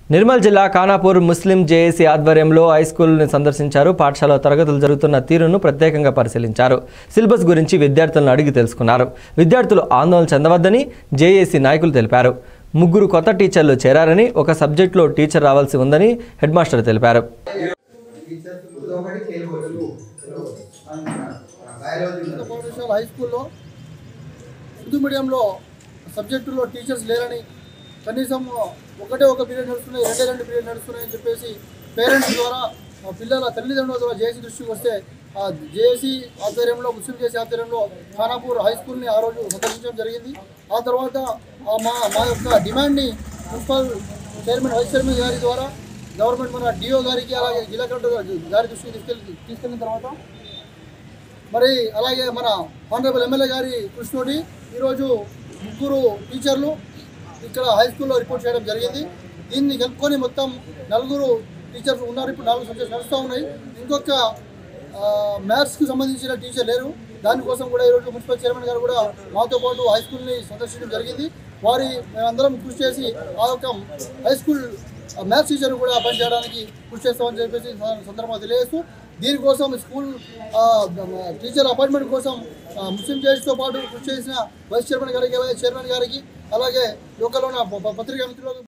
నిర్మల్ జిల్లా Khanapur Muslim JAC ఆధ్వర్యంలో high స్కూల్ని సందర్శించారు పాఠశాల తరగతులు జరుగుతున్న తీరును ప్రత్యేకంగా పరిశీలించారు సిలబస్ గురించి విద్యార్థులను అడిగి తెలుసుకున్నారు విద్యార్థులు ఆందోళన చెందవద్దని జేఏసీ నాయకులు తెలిపారు ముగ్గురు కొత్త టీచర్లు చేరారని ఒక సబ్జెక్టులో టీచర్ రావాల్సి ఉందని హెడ్ మాస్టర్ తెలిపారు ఉన్నత పాఠశాల హై స్కూల్లో ఉర్దూ మీడియంలో సబ్జెక్టులో టీచర్స్ లేరని కనీసం ఒకటే ఒక పీరియడ్ నడుస్తున్నాయి రెండే రెండు పీరియడ్ నడుస్తున్నాయని చెప్పేసి పేరెంట్స్ ద్వారా ఆ పిల్లల తల్లిదండ్రుల ద్వారా జేసీ దృష్టికి వస్తే ఆ జేసీ ఆధ్వర్యంలో ముస్లిం జేసీ ఆధ్వర్యంలో ఖానాపూర్ హై స్కూల్ని ఆ రోజు సందర్శించడం జరిగింది ఆ తర్వాత ఆ మా మా యొక్క డిమాండ్ని మున్సిపల్ చైర్మన్ వైస్ చైర్మన్ గారి ద్వారా గవర్నమెంట్ మన డిఓ గారికి అలాగే జిల్లా కలెక్టర్ గారి దృష్టికి తీసుకెళ్ళి తీసుకెళ్ళిన తర్వాత మరి అలాగే మన ఆనరబుల్ ఎమ్మెల్యే గారి కృష్ణుడి ఈరోజు ముగ్గురు టీచర్లు ఇక్కడ హై స్కూల్లో రిపోర్ట్ చేయడం జరిగింది దీన్ని కలుపుకొని మొత్తం నలుగురు టీచర్స్ ఉన్నారు ఇప్పుడు నాలుగు సబ్జెక్ట్స్ నడుస్తూ ఉన్నాయి ఇంకొక మ్యాథ్స్కి సంబంధించిన టీచర్ లేరు దానికోసం కూడా ఈరోజు మున్సిపల్ చైర్మన్ గారు కూడా మాతో పాటు హై స్కూల్ని సందర్శించడం జరిగింది వారి మేమందరం కృషి చేసి ఆ యొక్క హై స్కూల్ మ్యాథ్స్ టీచర్ కూడా పనిచేయడానికి కృషి చేస్తామని చెప్పేసి సందర్భంగా తెలియజేస్తూ దీనికోసం స్కూల్ ఆ, టీచర్ అపాయింట్మెంట్ కోసం ఆ, ముస్లిం జడ్జితో పాటు కృషి చేసిన వైస్ చైర్మన్ గారికి అలాగే చైర్మన్ గారికి అలాగే లోకల్లో ఉన్న ప- పత్రికా మిత్రులకు